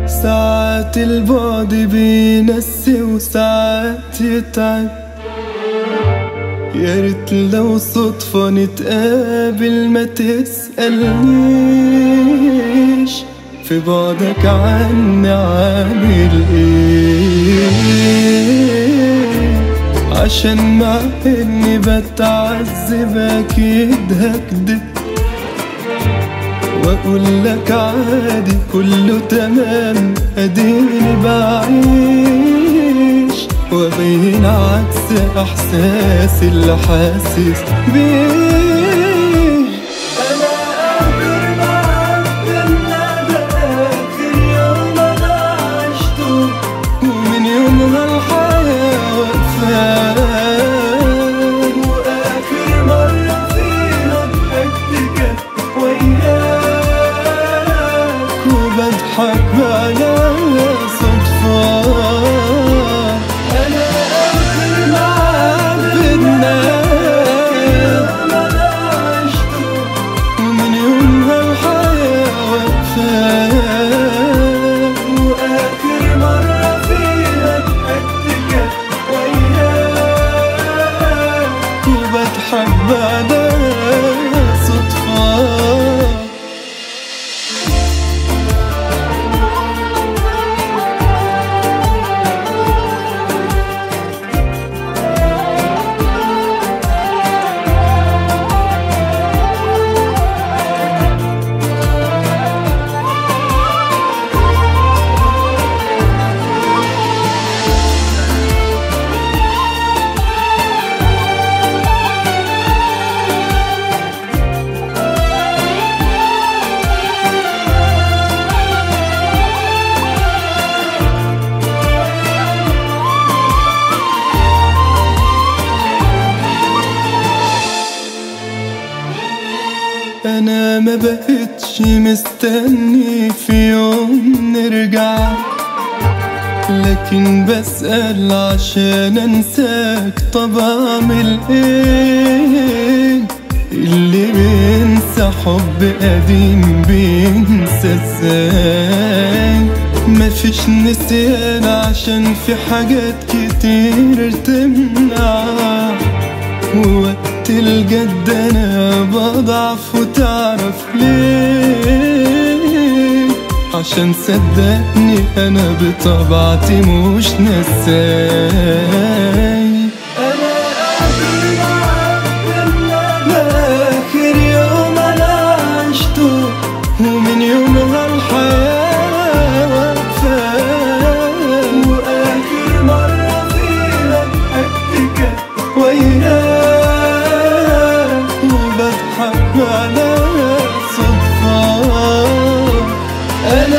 ساعات البعد بينسي وساعات يتعب يا ريت لو صدفة نتقابل ما تسألنيش في بعدك عني عامل ايه عشان مع اني بتعذب اكيد هكدب واقول لك عادي كله تمام اديني بعيش وابين عكس احساسي اللي حاسس بيه انا قادر معاك بالندى اخر يوم انا عشته ومن يومها الحياة وقفان واخر مرة فيها ضحكت كانت وياك وبضحك على صدفة أنا آخر معاك بالنار أنا عشته ومن يومها الحياة وقفان وآخر مرة فيها ضحكت كانت وياك وبضحك بعدها صدفة انا ما بقتش مستني في يوم نرجع لكن بسأل عشان انساك طب اعمل ايه اللي بينسى حب قديم بينسى ازاي مفيش نسيان عشان في حاجات كتير تمنع ووقت الجد انا بضعف وتعرف ليه عشان صدقني انا بطبيعتي مش نساي انا قادر معاك بالله اخر يوم انا عشته ومن يومها الحياة وقفان واخر مرة فيها ضحكت كانت وياك وبضحك على صدفة أنا